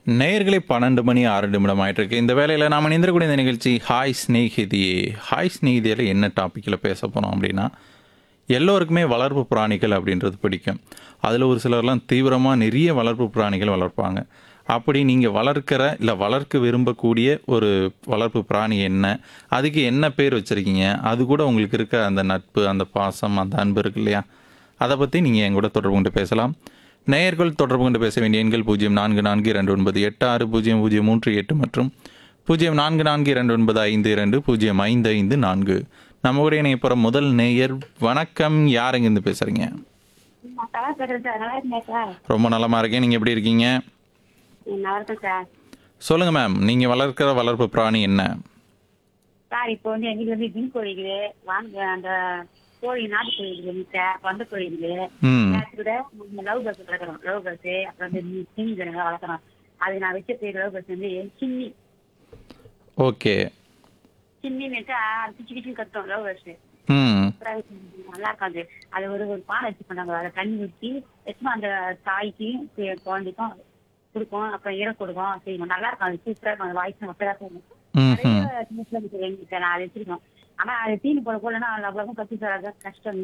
நேயர்களே பன்னெண்டு மணி ஆறு நிமிடம் ஆயிட்டிருக்கு இந்த வேலையில் நாம் இணைந்திருக்கூடிய இந்த நிகழ்ச்சி ஹாய் ஸ்நேகிதியே ஹாய் ஸ்நேகிதியில் என்ன டாப்பிக்கில் பேச போகிறோம் அப்படின்னா எல்லோருக்குமே வளர்ப்பு பிராணிகள் அப்படின்றது பிடிக்கும் அதில் ஒரு சிலர்லாம் தீவிரமாக நிறைய வளர்ப்பு பிராணிகள் வளர்ப்பாங்க அப்படி நீங்கள் வளர்க்கிற இல்லை வளர்க்க விரும்பக்கூடிய ஒரு வளர்ப்பு பிராணி என்ன அதுக்கு என்ன பேர் வச்சுருக்கீங்க அது கூட உங்களுக்கு இருக்க அந்த நட்பு அந்த பாசம் அந்த அன்பு இருக்கு இல்லையா அதை பற்றி நீங்கள் என் கூட தொடர்பு கொண்டு பேசலாம் நேயர்கள் தொடர்பு கொண்டு பேச வேண்டிய எண்கள் பூஜ்ஜியம் நான்கு நான்கு இரண்டு ஒன்பது எட்டு ஆறு பூஜ்ஜியம் பூஜ்ஜியம் மூன்று எட்டு மற்றும் பூஜ்ஜியம் நான்கு நான்கு இரண்டு ஒன்பது ஐந்து இரண்டு பூஜ்ஜியம் ஐந்து ஐந்து நான்கு நம்ம கூட இணைய போகிற முதல் நேயர் வணக்கம் யார் எங்கேருந்து பேசுகிறீங்க நான் கலா பேசுறேன் சார் நல்லா இருக்கேன் சார் ரொம்ப நலமா இருக்கேன் நீங்கள் எப்படி இருக்கீங்க ம், நல்லா இருக்கேன் சார் சொல்லுங்கள் மேம் நீங்கள் வளர்க்கிற வளர்ப்பு பிராணி என்ன சார் இப்போ வந்து எங்க வீட்டுல வந்து ஜிம் கோழி இருக்குது வாங்க அந்த கோழி நாட்டு கோழி இருக்குது முட்டை வந்த கோழி இருக்குது ம் நேற்று கூட லவ் பஸ் வளர்க்குறோம் லவ் பஸ் அப்புறம் வந்து சின்னி ஜனங்க வளர்க்குறோம் அது நான் வச்ச பேர் லவ் பஸ் வந்து சின்னி ஓகே சின்னி வச்சா அது கிச்சு கிச்சு கத்தும் லவ் பஸ் ம் நல்லா இருக்காது அது ஒரு ஒரு பானை வச்சு பண்ணாங்க அதை தண்ணி ஊற்றி வச்சுமா அந்த தாய்க்கு கு- குழந்தைக்கும் கொடுக்கும் அப்புறம் இடம் கொடுக்கும் செய்யணும் நல்லா இருக்கும் அது சூப்பரா இருக்கும் அந்த வாய்ஸ் மக்களா இருக்கும் ம் நிறைய சின்ன பிள்ளைங்க இருக்கு எங்கிட்ட நான் அதை வச்சிருக்கோம் ஆனா அது தீனி போட போலன்னா அவ்வளவு கத்தி தராத கஷ்டம்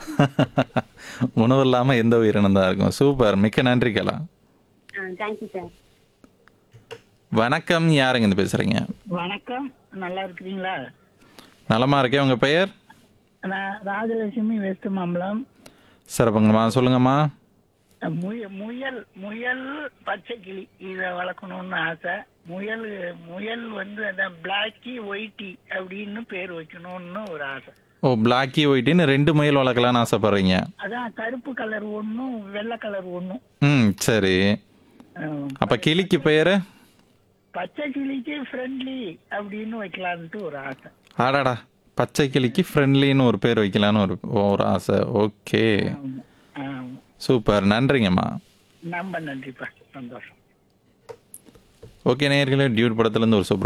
உணவு இல்லாமல் எந்த உயிரினம் தான் இருக்கும் சூப்பர் மிக்க நன்றி கலா தேங்க்யூ சார் வணக்கம் யார் எங்கேருந்து பேசுகிறீங்க வணக்கம் நல்லா இருக்கிறீங்களா நலமா இருக்கேன் உங்கள் பெயர் நான் ராஜலட்சுமி வெஸ்ட் மாம்பலம் சிறப்புங்கம்மா சொல்லுங்கம்மா முய முயல் முயல் பச்சை கிளி இதை வளர்க்கணும்னு ஆசை முயல் முயல் வந்து அதான் பிளாக்கி ஒயிட்டி அப்படின்னு பேர் வைக்கணும்னு ஒரு ஆசை ஓ பிளாக்கி ஒயிட்டின்னு ரெண்டு முயல் வளர்க்கலான்னு ஆசைப்படுறீங்க அதான் கருப்பு கலர் ஒன்றும் வெள்ளை கலர் ஒன்றும் ம் சரி அப்போ கிளிக்கு பெயர் பச்சை கிளிக்கு ஃப்ரெண்ட்லி அப்படின்னு வைக்கலான்ட்டு ஒரு ஆசை ஆடாடா பச்சை கிளிக்கு ஃப்ரெண்ட்லின்னு ஒரு பேர் வைக்கலான்னு ஒரு ஒரு ஆசை ஓகே ஆமா. ஆமா. சூப்பர் நன்றிங்கம்மா ரொம்ப நன்றிப்பா சந்தோஷம் ஓகே நேயர்களே டியூட் படத்துலேருந்து ஒரு சூப்பர்